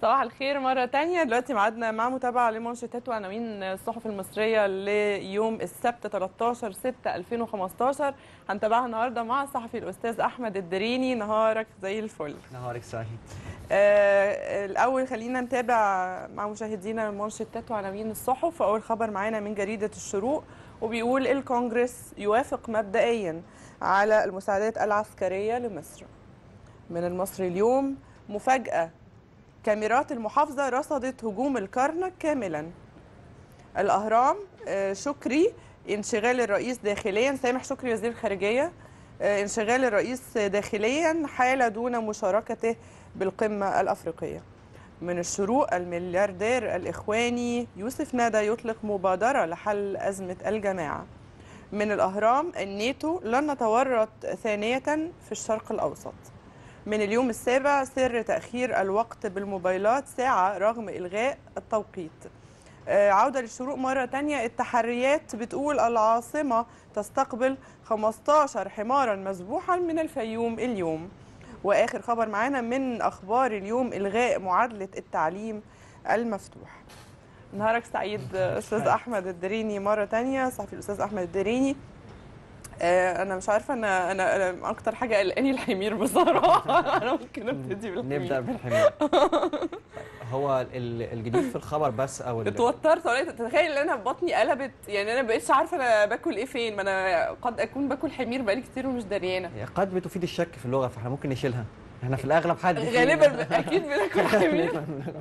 صباح الخير مرة تانية دلوقتي معادنا مع متابعة لمنشطات وعناوين الصحف المصرية ليوم السبت 13 6 2015 هنتابعها النهاردة مع الصحفي الأستاذ أحمد الدريني نهارك زي الفل نهارك سعيد آه الأول خلينا نتابع مع مشاهدينا منشطات وعناوين الصحف أول خبر معانا من جريدة الشروق وبيقول الكونجرس يوافق مبدئيا على المساعدات العسكرية لمصر من المصري اليوم مفاجأة كاميرات المحافظة رصدت هجوم الكرنك كاملا الأهرام آه، شكري انشغال الرئيس داخليا سامح شكري وزير الخارجية آه، انشغال الرئيس داخليا حال دون مشاركته بالقمة الأفريقية من الشروق الملياردير الإخواني يوسف نادى يطلق مبادرة لحل أزمة الجماعة من الأهرام الناتو لن نتورط ثانية في الشرق الأوسط من اليوم السابع سر تأخير الوقت بالموبايلات ساعة رغم إلغاء التوقيت آه، عودة للشروق مرة تانية التحريات بتقول العاصمة تستقبل 15 حمارا مذبوحا من الفيوم اليوم وآخر خبر معانا من أخبار اليوم إلغاء معادلة التعليم المفتوح نهارك سعيد أستاذ أحمد الدريني مرة تانية صحفي الأستاذ أحمد الدريني آه، انا مش عارفه انا انا أنا اكتر حاجه قلقاني الحمير بصراحه انا ممكن ابتدي بالحمير نبدا بالحمار هو ال- الجديد في الخبر بس او ال- اتوترت ولا تتخيل ان انا بطني قلبت يعني انا بقيتش عارفه انا باكل ايه فين ما انا قد اكون باكل حمير بقالي كتير ومش دريانه هي قد بتفيد الشك في اللغه فاحنا ممكن نشيلها احنا في الاغلب حد فينا- غالبا اكيد بناكل حمير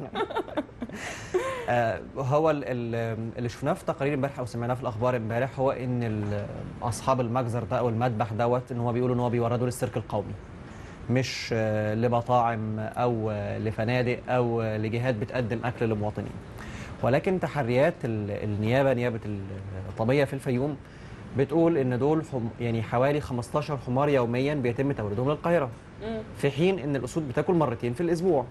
آه، هو ال- ال- اللي شفناه في تقارير امبارح او سمعناه في الاخبار امبارح هو ان ال- اصحاب المجزر ده او المذبح دوت ان هو بيقولوا ان هو بيوردوا للسيرك القومي مش آه، لمطاعم او آه، لفنادق او آه، لجهات بتقدم اكل للمواطنين ولكن تحريات ال- النيابه نيابه الطبيه في الفيوم بتقول ان دول حم يعني حوالي 15 حمار يوميا بيتم توريدهم للقاهره مم. في حين ان الاسود بتاكل مرتين في الاسبوع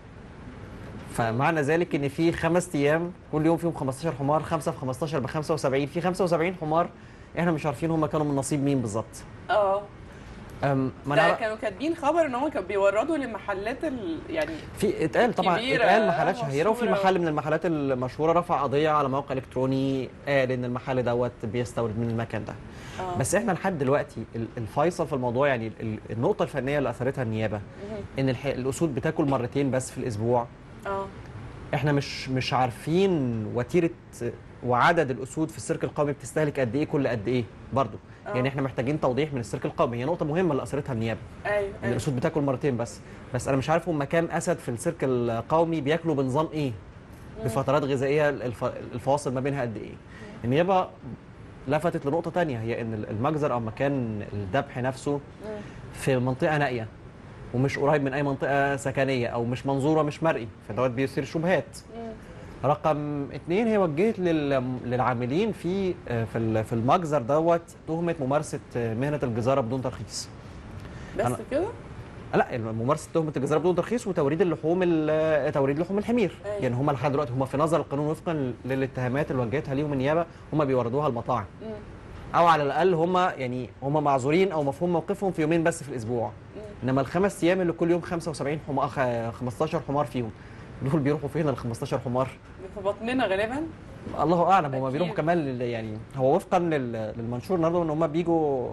فمعنى ذلك ان في خمس ايام كل يوم فيهم 15 حمار 5 في 15 ب 75 في 75 حمار احنا مش عارفين هم كانوا من نصيب مين بالظبط اه أم، ما ده نعرف- كانوا كاتبين خبر ان هم كانوا بيوردوا لمحلات ال... يعني في اتقال طبعا كبيرة، اتقال محلات شهيره وفي مشهورة. محل من المحلات المشهوره رفع قضيه على موقع الكتروني قال ان المحل دوت بيستورد من المكان ده آه. بس احنا لحد دلوقتي ال- الفيصل في الموضوع يعني ال- النقطه الفنيه اللي اثرتها النيابه مهم. ان الح- الاسود بتاكل مرتين بس في الاسبوع اه احنا مش مش عارفين وتيره وعدد الاسود في السيرك القومي بتستهلك قد ايه كل قد ايه برضه آه. يعني احنا محتاجين توضيح من السيرك القومي هي نقطه مهمه اللي اثرتها النيابه ايوه ان ايوه الاسود بتاكل مرتين بس بس انا مش عارف هم كام اسد في السيرك القومي بياكلوا بنظام ايه بفترات غذائيه الف... الفواصل ما بينها قد ايه النيابه لفتت لنقطه تانية هي ان المجزر او مكان الذبح نفسه مم. في منطقه نائيه ومش قريب من اي منطقه سكنيه او مش منظوره مش مرئي فدوت بيثير شبهات مم. رقم اثنين هي وجهت لل- للعاملين في في ال- في المجزر دوت تهمه ممارسه مهنه الجزاره بدون ترخيص بس أنا- كده لا ممارسه تهمه الجزاره بدون ترخيص وتوريد اللحوم ال- توريد لحوم الحمير أيوة. يعني هم لحد دلوقتي هم في نظر القانون وفقا للاتهامات اللي وجهتها ليهم النيابه هم بيوردوها المطاعم مم. او على الاقل هم يعني هم معذورين او مفهوم موقفهم في يومين بس في الاسبوع مم. انما الخمس ايام اللي كل يوم 75 حمار 15 حمار فيهم دول بيروحوا فين ال 15 حمار في بطننا غالبا الله اعلم هم أكيد. بيروحوا كمان لل- يعني هو وفقا لل- للمنشور النهارده ان هم بيجوا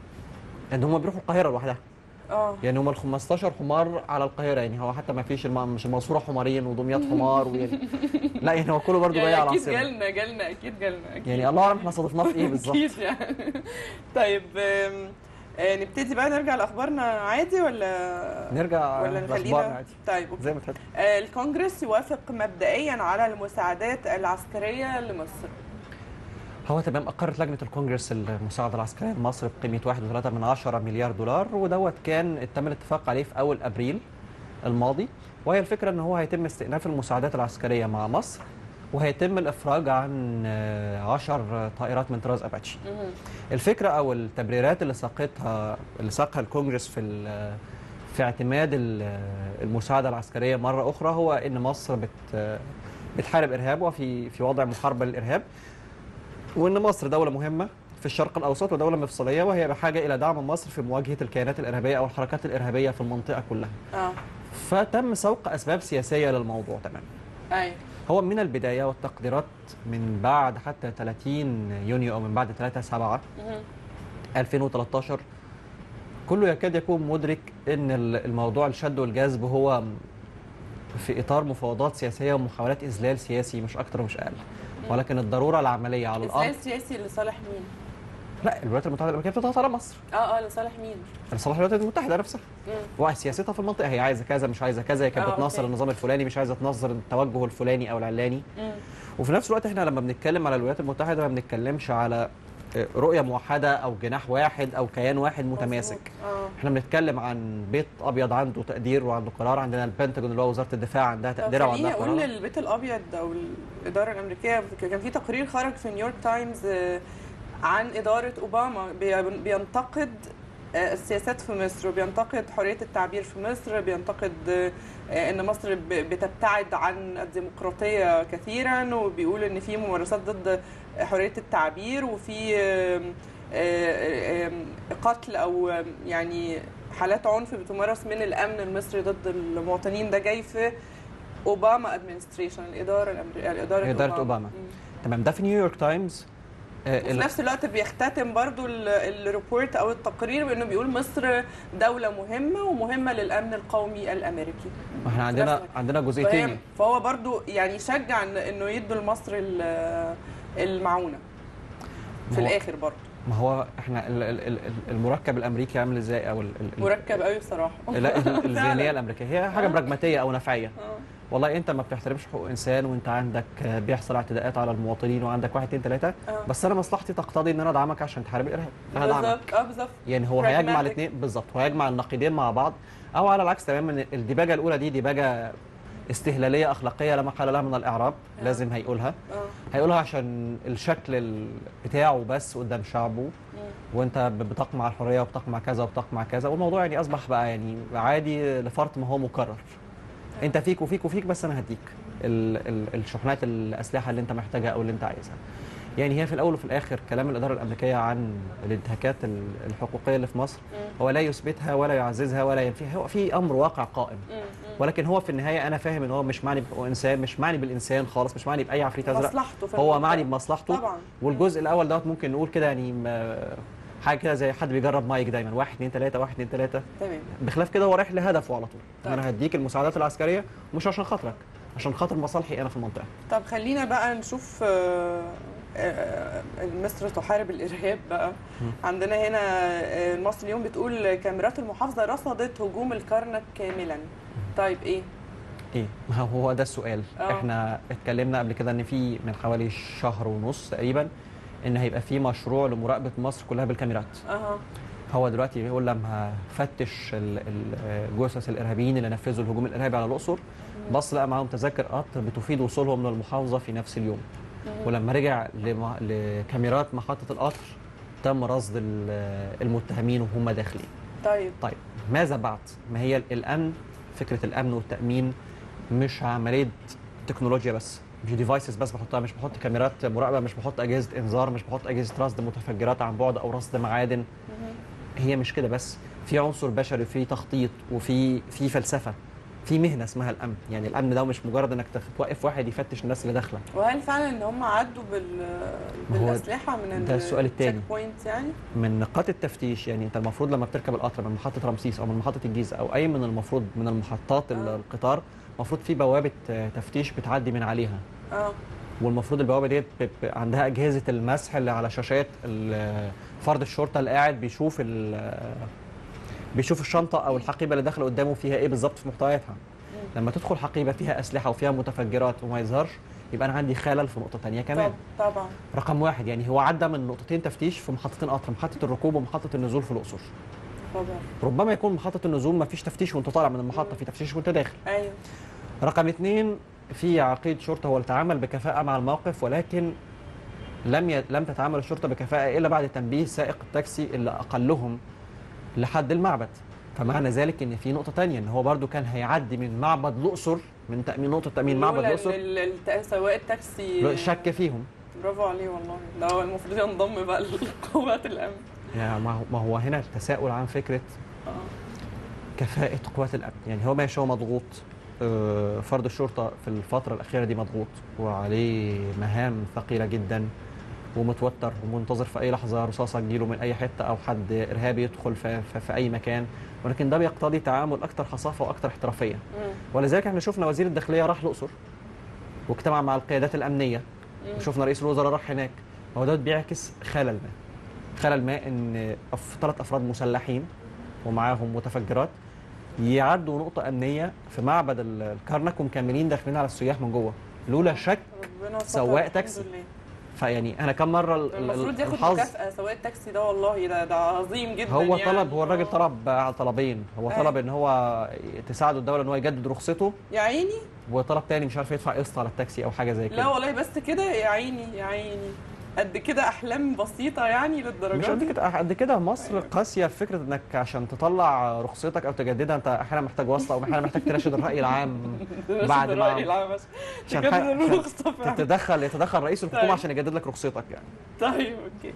ان هم بيروحوا القاهره لوحدها اه يعني هم ال 15 حمار على القاهره يعني هو حتى ما فيش الم... مش المنصوره حمارين ودمياط حمار ويعني لا يعني هو كله برضه جاي يعني على اكيد العاصمه جالنا جالنا اكيد جالنا اكيد يعني الله اعلم احنا صادفناه في ايه بالظبط اكيد يعني طيب آم، آه، نبتدي بقى نرجع لاخبارنا عادي ولا نرجع ولا لاخبارنا نخلينا عادي طيب أوكي. زي ما تحب آه، الكونجرس يوافق مبدئيا على المساعدات العسكريه لمصر هو تمام أقرت لجنة الكونجرس المساعدة العسكرية لمصر بقيمة 1.3 من عشرة مليار دولار ودوت كان تم الاتفاق عليه في أول أبريل الماضي وهي الفكرة أن هو هيتم استئناف المساعدات العسكرية مع مصر وهيتم الإفراج عن آه، 10 طائرات من طراز أباتشي مهم. الفكرة أو التبريرات اللي ساقتها اللي ساقها الكونجرس في ال- في اعتماد ال- المساعدة العسكرية مرة أخرى هو أن مصر بت بتحارب إرهاب وفي في وضع محاربة للإرهاب وان مصر دوله مهمه في الشرق الاوسط ودوله مفصليه وهي بحاجه الى دعم مصر في مواجهه الكيانات الارهابيه او الحركات الارهابيه في المنطقه كلها. اه فتم سوق اسباب سياسيه للموضوع تمام ايوه هو من البدايه والتقديرات من بعد حتى 30 يونيو او من بعد 3 7 مهم. 2013 كله يكاد يكون مدرك ان ال- الموضوع الشد والجذب هو في اطار مفاوضات سياسيه ومحاولات اذلال سياسي مش اكتر ومش اقل ولكن الضروره العمليه على الارض إذلال سياسي لصالح مين؟ لا الولايات المتحده الامريكيه بتضغط على مصر اه اه لصالح مين؟ لصالح الولايات المتحده نفسها مم. وسياستها في المنطقه هي عايزه كذا مش عايزه كذا هي كانت آه، بتنصر أوكي. النظام الفلاني مش عايزه تنصر التوجه الفلاني او العلاني مم. وفي نفس الوقت احنا لما بنتكلم على الولايات المتحده ما بنتكلمش على آه، رؤيه موحده او جناح واحد او كيان واحد متماسك مظبوط. اه احنا بنتكلم عن بيت ابيض عنده تقدير وعنده قرار عندنا البنتاجون اللي هو وزاره الدفاع عندها طب تقديرها خليني وعندها اقول قرار للبيت الابيض او الاداره الامريكيه كان في تقرير خرج في نيويورك تايمز آه، عن اداره اوباما بي- بينتقد آه، السياسات في مصر وبينتقد حريه التعبير في مصر بينتقد آه، ان مصر ب- بتبتعد عن الديمقراطيه كثيرا وبيقول ان في ممارسات ضد حريه التعبير وفي آم، آه، آم، قتل او آم، يعني حالات عنف بتمارس من الامن المصري ضد المواطنين ده جاي في اوباما ادمنستريشن الاداره الامريكيه الاداره إدارة أوباما. مم. تمام ده في نيويورك تايمز آه، وفي ال- نفس الوقت بيختتم برضو ال- الريبورت او التقرير بانه بيقول مصر دوله مهمه ومهمه للامن القومي الامريكي ما احنا عندنا نفس- عندنا جزء فاهم؟ تاني فهو برضو يعني شجع إن- انه يدوا لمصر ال- المعونه في ما هو- الاخر برضو ما هو احنا ال- ال- ال- المركب الامريكي عامل ازاي او ال- ال- مركب قوي بصراحه لا ال- الذهنيه فعلاً. الامريكيه هي حاجه آه. براجماتيه او نفعيه آه. والله انت ما بتحترمش حقوق انسان وانت عندك آه، بيحصل اعتداءات على المواطنين وعندك واحد اتنين تلاته آه. بس انا مصلحتي تقتضي ان انا ادعمك عشان تحارب الارهاب فهدعمك بالظبط اه بالظبط يعني هو هيجمع pragmatic. الاثنين بالظبط هو هيجمع النقيضين مع بعض او على العكس تماما الديباجه الاولى دي ديباجه استهلاليه اخلاقيه لا محل لها من الاعراب آه. لازم هيقولها اه هيقولها عشان الشكل ال- بتاعه بس قدام شعبه مم. وانت ب- بتقمع الحريه وبتقمع كذا وبتقمع كذا والموضوع يعني اصبح بقى يعني عادي لفرط ما هو مكرر انت فيك وفيك وفيك بس انا هديك ال ال الشحنات الاسلحه اللي انت محتاجها او اللي انت عايزها يعني هي في الاول وفي الاخر كلام الاداره الامريكيه عن الانتهاكات ال- الحقوقيه اللي في مصر مم. هو لا يثبتها ولا يعززها ولا ينفيها هو في امر واقع قائم مم. مم. ولكن هو في النهايه انا فاهم ان هو مش معني بحقوق انسان مش معني بالانسان خالص مش معني باي عفريت ازرق مصلحته في هو المنطقة. معني بمصلحته طبعا والجزء الاول دوت ممكن نقول كده يعني ما- حاجه كده زي حد بيجرب مايك دايما واحد اتنين تلاته واحد اتنين تلاته تمام بخلاف كده هو رايح لهدفه على طول طيب. انا هديك المساعدات العسكريه مش عشان خاطرك عشان خاطر مصالحي انا في المنطقه طب خلينا بقى نشوف آه، آه، مصر تحارب الارهاب بقى عندنا هنا آه، المصري اليوم بتقول كاميرات المحافظه رصدت هجوم الكرنك كاملا طيب ايه ايه ما هو ده السؤال آه. احنا اتكلمنا قبل كده ان في من حوالي شهر ونص تقريبا ان هيبقى في مشروع لمراقبه مصر كلها بالكاميرات اها هو دلوقتي بيقول لما فتش ال- ال- جثث الارهابيين اللي نفذوا الهجوم الارهابي على الاقصر بص لقى معاهم تذاكر قطر بتفيد وصولهم للمحافظه في نفس اليوم ولما رجع لم- لكاميرات محطه القطر تم رصد ال- المتهمين وهم داخلين طيب طيب ماذا بعد ما هي الامن فكره الامن والتامين مش عمليه تكنولوجيا بس مش ديفايسز بس بحطها مش بحط كاميرات مراقبه مش بحط اجهزه انذار مش بحط اجهزه رصد متفجرات عن بعد او رصد معادن هي مش كده بس في عنصر بشري في تخطيط وفي في فلسفه في مهنه اسمها الامن يعني الامن ده مش مجرد انك تخ- توقف واحد يفتش الناس اللي داخله وهل فعلا ان هم عدوا بال ما هو بالاسلحه من ده السؤال التاني. التشيك بوينت يعني من نقاط التفتيش يعني انت المفروض لما بتركب القطر من محطه رمسيس او من محطه الجيزه او اي من المفروض من المحطات ال- آه. القطار المفروض في بوابه آه، تفتيش بتعدي من عليها اه والمفروض البوابه ديت ب- ب- عندها اجهزه المسح اللي على شاشات ال- فرد الشرطه اللي قاعد بيشوف ال- بيشوف الشنطه او الحقيبه اللي داخله قدامه فيها ايه بالظبط في محتوياتها لما تدخل حقيبه فيها اسلحه وفيها متفجرات وما يظهرش يبقى انا عندي خلل في نقطه تانية كمان طب طبعا رقم واحد يعني هو عدى من نقطتين تفتيش في محطتين قطر محطه الركوب ومحطه النزول في الاقصر خبر ربما يكون محطه النزول ما فيش تفتيش وانت طالع من المحطه في تفتيش وانت داخل ايوه رقم اثنين في عقيد شرطه هو اللي تعامل بكفاءه مع الموقف ولكن لم ي... لم تتعامل الشرطه بكفاءه الا بعد تنبيه سائق التاكسي اللي اقلهم لحد المعبد فمعنى ذلك ان في نقطه تانية ان هو برضو كان هيعدي من معبد الاقصر من تامين نقطه تامين معبد لولا الاقصر ال- ال- الت- سواق التاكسي شك فيهم برافو عليه والله ده هو المفروض ينضم بقى لقوات الامن يعني ما هو- ما هو هنا التساؤل عن فكره اه كفاءه قوات الامن يعني هو ماشي هو مضغوط آه، فرد الشرطه في الفتره الاخيره دي مضغوط وعليه مهام ثقيله جدا ومتوتر ومنتظر في اي لحظه رصاصه تجيله من اي حته او حد ارهابي يدخل في, في, في اي مكان ولكن ده بيقتضي تعامل اكثر حصافه واكثر احترافيه مم. ولذلك احنا شفنا وزير الداخليه راح الاقصر واجتمع مع القيادات الامنيه مم. وشفنا رئيس الوزراء راح هناك هو ده بيعكس خلل ما خلل ما ان أف... ثلاث افراد مسلحين ومعاهم متفجرات يعدوا نقطه امنيه في معبد ال- الكرنك ومكملين داخلين على السياح من جوه لولا شك ربنا ستر سواق الحمد تاكسي. لله. فيعني انا كم مره ال- ال- المفروض ياخد الحظ مكافأة سواق التاكسي ده والله ده ده عظيم جدا هو يعني. طلب هو الراجل آه. طلب على طلبين هو أيوة. طلب ان هو تساعده الدوله ان هو يجدد رخصته يا عيني وطلب تاني مش عارف يدفع قسط على التاكسي او حاجه زي لا كده والله بس كده يا عيني يا عيني قد كده احلام بسيطه يعني مش للدرجه قد دي كده قد كده مصر قاسيه في فكره انك عشان تطلع رخصتك او تجددها انت احيانا محتاج واسطه او احيانا محتاج تناشد الراي العام بعد ما- الرأي العام عشان عشان تجدد ح- عشان الرخصة فعلا. تتدخل يتدخل رئيس الحكومه طيب. عشان يجدد لك رخصتك يعني طيب اوكي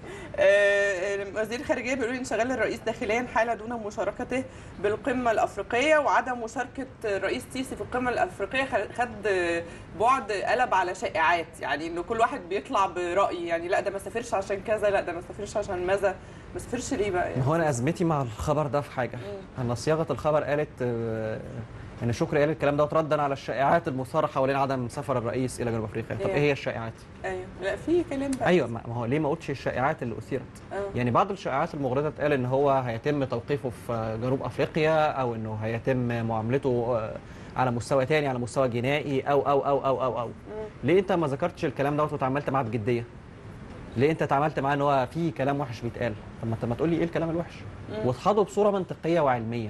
آه، وزير الخارجيه بيقول انشغال الرئيس داخليا حاله دون مشاركته بالقمه الافريقيه وعدم مشاركه الرئيس سيسي في القمه الافريقيه خ- خد بعد قلب على شائعات يعني انه كل واحد بيطلع براي يعني لا ده ما سافرش عشان كذا لا ده ما سافرش عشان ماذا ما سافرش ليه بقى ما يعني هو انا ازمتي مع الخبر ده في حاجه ان صياغه الخبر قالت آه، ان شكري قال الكلام ده ردا على الشائعات المثاره حوالين عدم سفر الرئيس الى جنوب افريقيا طب إيه. ايه هي الشائعات ايوه لا في كلام بقى ايوه ما ما هو ليه ما قلتش الشائعات اللي اثيرت آه. يعني بعض الشائعات المغرضه اتقال ان هو هيتم توقيفه في جنوب افريقيا او انه هيتم معاملته آه، على مستوى تاني على مستوى جنائي او او او او او او مم. ليه انت ما ذكرتش الكلام دوت وتعاملت معاه بجديه ليه انت تعاملت معاه ان هو في كلام وحش بيتقال طب ما انت ما تقول لي ايه الكلام الوحش مم. وتحضره بصوره منطقيه وعلميه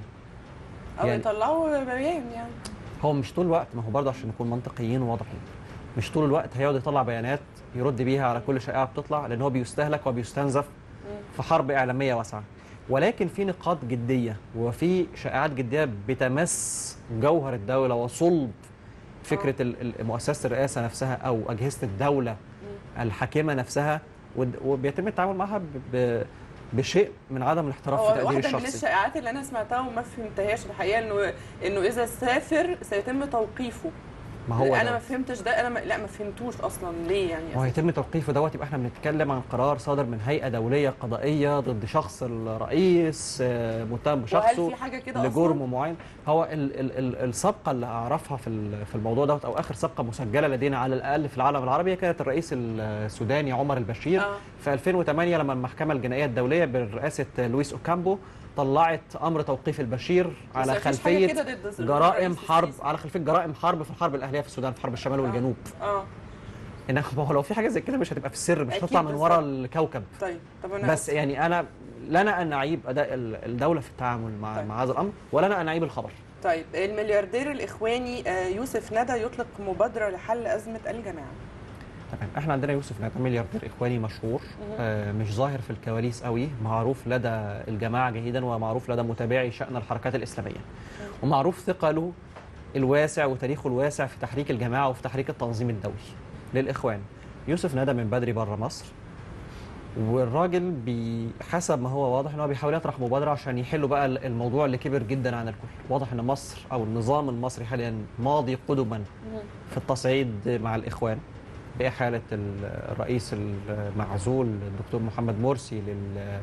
او يعني- يطلعوا بيان يعني هو مش طول الوقت ما هو برضه عشان نكون منطقيين وواضحين مش طول الوقت هيقعد يطلع بيانات يرد بيها على كل شائعه بتطلع لان هو بيستهلك وبيستنزف في حرب اعلاميه واسعه ولكن في نقاط جديه وفي شائعات جديه بتمس جوهر الدوله وصلب فكره ال- ال- مؤسسه الرئاسه نفسها او اجهزه الدوله الحاكمه نفسها ود- وبيتم التعامل معها ب- ب- بشيء من عدم الاحتراف في هو تقدير واحده من الشخصي الشائعات اللي انا سمعتها وما فهمتهاش الحقيقه انه انه اذا سافر سيتم توقيفه ما هو انا ده. ما فهمتش ده انا ما لا ما فهمتوش اصلا ليه يعني وهيتم توقيفه دوت يبقى احنا بنتكلم عن قرار صادر من هيئه دوليه قضائيه ضد شخص الرئيس آه، متهم بشخصه وهل في حاجه كده اصلا لجرم معين هو ال ال ال السابقه اللي اعرفها في ال- في الموضوع دوت او اخر سابقه مسجله لدينا على الاقل في العالم العربي كانت الرئيس السوداني عمر البشير آه. في 2008 لما المحكمه الجنائيه الدوليه برئاسه لويس اوكامبو طلعت امر توقيف البشير بس على مفيش حاجة خلفيه كده ضد الرئيس جرائم حرب السيسي. على خلفيه جرائم حرب في الحرب الاهليه في السودان في حرب الشمال والجنوب اه انما هو لو في حاجه زي كده مش هتبقى في السر مش أكيد هتطلع من بالظبط. ورا الكوكب طيب طب انا بس يعني انا لنا ان نعيب اداء ال- الدوله في التعامل مع طيب. مع هذا الامر ولنا ان نعيب الخبر طيب الملياردير الاخواني آه، يوسف ندى يطلق مبادره لحل ازمه الجماعه تمام احنا عندنا يوسف ندى ملياردير اخواني مشهور آه مش ظاهر في الكواليس قوي معروف لدى الجماعه جيدا ومعروف لدى متابعي شان الحركات الاسلاميه ومعروف ثقله الواسع وتاريخه الواسع في تحريك الجماعه وفي تحريك التنظيم الدولي للاخوان يوسف ندى من بدري بره مصر والراجل بحسب ما هو واضح ان هو بيحاول يطرح مبادره عشان يحلوا بقى الموضوع اللي كبر جدا عن الكل واضح ان مصر او النظام المصري حاليا ماضي قدما في التصعيد مع الاخوان باحاله ال- الرئيس المعزول الدكتور محمد مرسي لل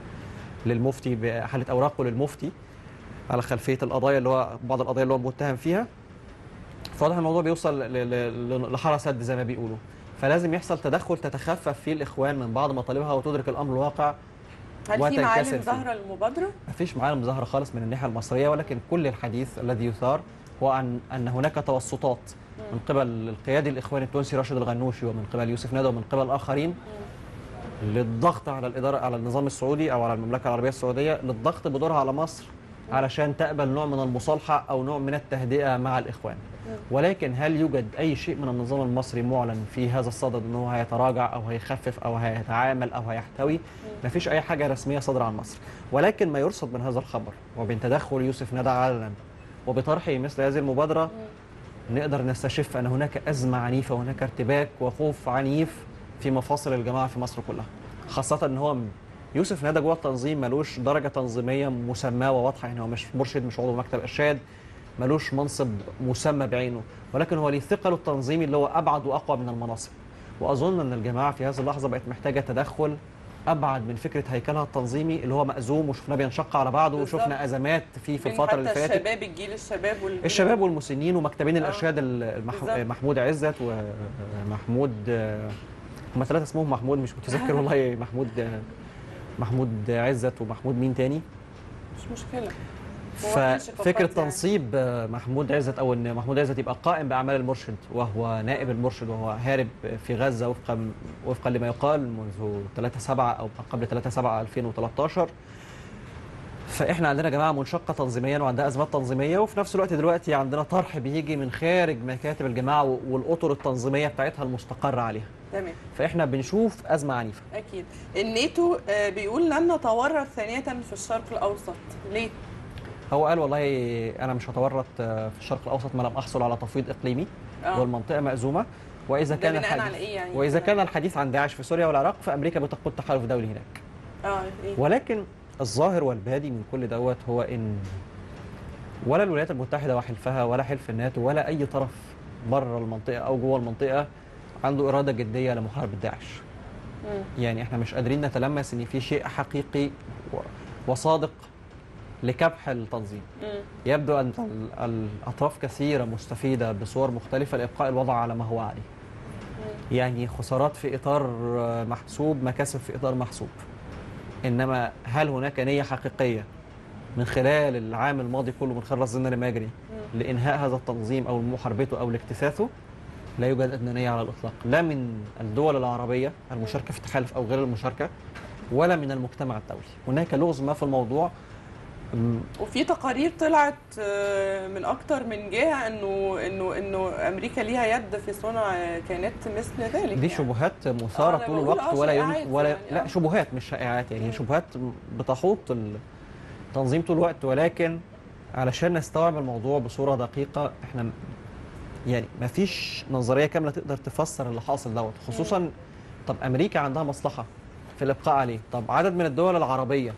للمفتي باحاله اوراقه للمفتي على خلفيه القضايا اللي هو بعض القضايا اللي هو متهم فيها فواضح الموضوع بيوصل ل- ل- لحاره سد زي ما بيقولوا فلازم يحصل تدخل تتخفف فيه الاخوان من بعض مطالبها وتدرك الامر الواقع هل في وتنكسر معالم فيه. ظاهره المبادره مفيش معالم ظاهرة خالص من الناحية المصرية ولكن كل الحديث الذي يثار هو عن أن هناك توسطات من قبل القيادي الإخواني التونسي راشد الغنوشي ومن قبل يوسف ندى ومن قبل آخرين للضغط على الإدارة على النظام السعودي أو على المملكة العربية السعودية للضغط بدورها على مصر علشان تقبل نوع من المصالحة أو نوع من التهدئة مع الإخوان ولكن هل يوجد أي شيء من النظام المصري معلن في هذا الصدد أنه هيتراجع أو هيخفف أو هيتعامل أو هيحتوي مفيش أي حاجة رسمية صادرة عن مصر ولكن ما يرصد من هذا الخبر وبين تدخل يوسف ندى علنا وبطرحه مثل هذه المبادرة نقدر نستشف أن هناك أزمة عنيفة وهناك ارتباك وخوف عنيف في مفاصل الجماعة في مصر كلها خاصة أن هو يوسف نادى جوه التنظيم ملوش درجه تنظيميه مسماه وواضحه يعني هو مش مرشد مش عضو مكتب ارشاد ملوش منصب مسمى بعينه ولكن هو ليه ثقله التنظيمي اللي هو ابعد واقوى من المناصب واظن ان الجماعه في هذه اللحظه بقت محتاجه تدخل ابعد من فكره هيكلها التنظيمي اللي هو مأزوم وشفناه بينشق على بعضه بالظبط. وشفنا ازمات فيه في من الفتره اللي حتى فاتت الشباب الجيل الشباب وال... الشباب والمسنين ومكتبين آه. الارشاد المح... بالظبط. محمود عزت ومحمود هم ثلاثه اسمهم محمود مش متذكر والله محمود محمود عزت ومحمود مين تاني مش مشكله هو في انشقاقات ففكره يعني. تنصيب محمود عزت او ان محمود عزت يبقى قائم باعمال المرشد وهو نائب المرشد وهو هارب في غزه وفقا وفقا لما يقال منذ 3 7 او قبل 3 7 2013 فاحنا عندنا جماعه منشقه تنظيميا وعندها ازمات تنظيميه وفي نفس الوقت دلوقتي عندنا طرح بيجي من خارج مكاتب الجماعه والاطر التنظيميه بتاعتها المستقره عليها تمام فاحنا بنشوف ازمه عنيفه اكيد الناتو آه، بيقول لن نتورط ثانيه في الشرق الاوسط ليه هو قال والله انا مش هتورط في الشرق الاوسط ما لم احصل على تفويض اقليمي اه والمنطقه مأزومه واذا ده كان بناء على الحديث ايه يعني واذا كان الحديث عن داعش في سوريا والعراق فامريكا بتقود تحالف دولي هناك اه ايه ولكن الظاهر والبادي من كل دوت هو ان ولا الولايات المتحده وحلفها ولا حلف الناتو ولا اي طرف بره المنطقه او جوه المنطقه عنده اراده جديه لمحاربه داعش مم. يعني احنا مش قادرين نتلمس ان في شيء حقيقي و- وصادق لكبح التنظيم مم. يبدو ان ال- الاطراف كثيره مستفيده بصور مختلفه لابقاء الوضع على ما هو عليه مم. يعني خسارات في اطار آه، محسوب مكاسب في اطار محسوب انما هل هناك نيه حقيقيه من خلال العام الماضي كله من خلال رصدنا المجري مم. لانهاء هذا التنظيم او محاربته او لاجتثاثه لا يوجد ادنى نيه على الاطلاق لا من الدول العربيه المشاركه في التحالف او غير المشاركه ولا من المجتمع الدولي هناك لغز ما في الموضوع م، وفي تقارير طلعت آه، من اكتر من جهه انه انه انه امريكا ليها يد في صنع آه، كائنات مثل ذلك دي يعني. شبهات آه، مثاره أنا طول بقول الوقت آه، ولا شائعات يمكن ولا يعني، لا آه. شبهات مش شائعات يعني مم. هي شبهات بتحوط التنظيم طول الوقت ولكن علشان نستوعب الموضوع بصوره دقيقه احنا م- يعني ما فيش نظريه كامله تقدر تفسر اللي حاصل دوت خصوصا طب امريكا عندها مصلحه في الابقاء عليه طب عدد من الدول العربيه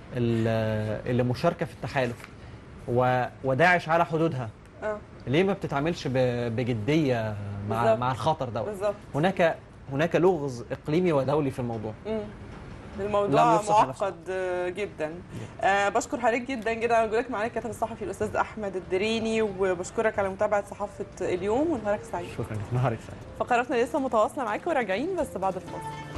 ال- اللي مشاركه في التحالف و- وداعش على حدودها اه ليه ما بتتعاملش ب- بجديه مع بالظبط. مع الخطر دوت بالظبط هناك هناك لغز اقليمي ودولي في الموضوع مم. لم الموضوع يفصح معقد آه، جدا آه بشكر حضرتك جدا جدا انا وجودك معانا الكاتب الصحفي الاستاذ احمد الدريني وبشكرك على متابعه صحافه اليوم ونهارك سعيد شكرا نهارك سعيد فقراتنا لسه متواصله معاكم وراجعين بس بعد الفاصل